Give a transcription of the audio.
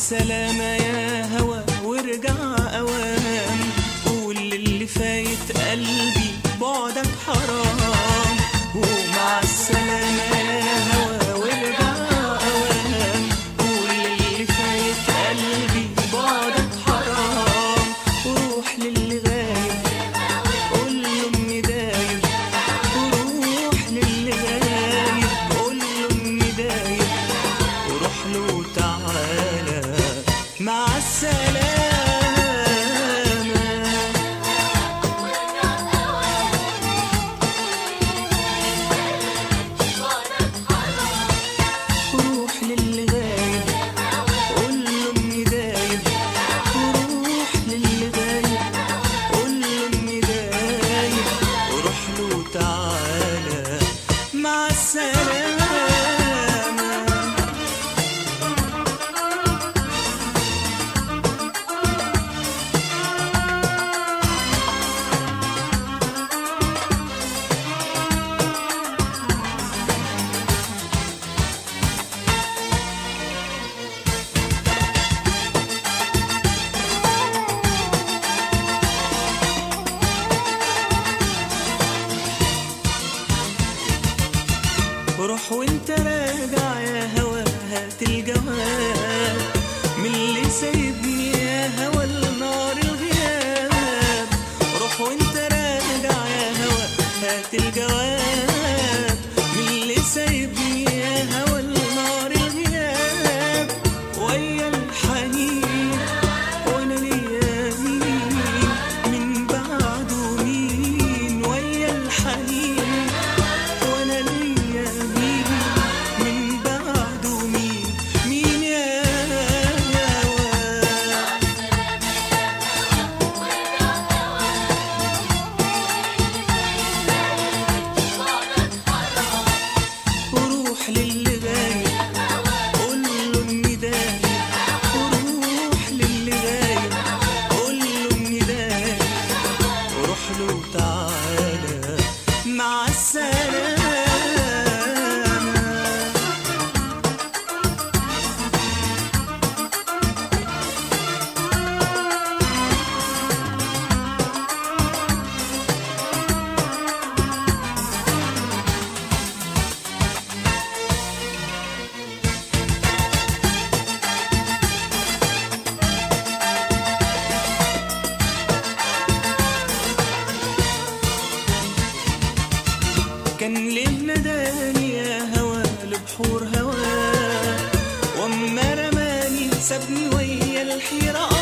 السلامة يا هوا وارجع أوام قول للي فايت قلبي بعدك حرام ومع السلامة يا هوا وارجع أوام قول للي فايت قلبي بعدك حرام وروح للي غايب قول له اني دايب وروح للي غايب قول له اني دايب وروح له تعالى مع السلامة وروح للي غايب قول له اني دايب وروح للي غايب قول له اني دايب وروح له تعالى مع السلامة روح وانت راجع يا هوا هات الجواب من اللي سايبني يا هوا النار الغياب روح وانت راجع يا هوا هات الجواب من اللي سايبني يا هوا النار الغياب ويا الحنين وانا ليا مين من بعده مين ويا الحنين وانا ليا مين من بعده مين مين يا هوا وروح للي غايب قول له اني دايب وروح للي غايب قول له اني دايب وروح له تعالى مع السلامة كان ليه نداني يا هوا لبحور هوا واما رماني سابني ويا الحيرة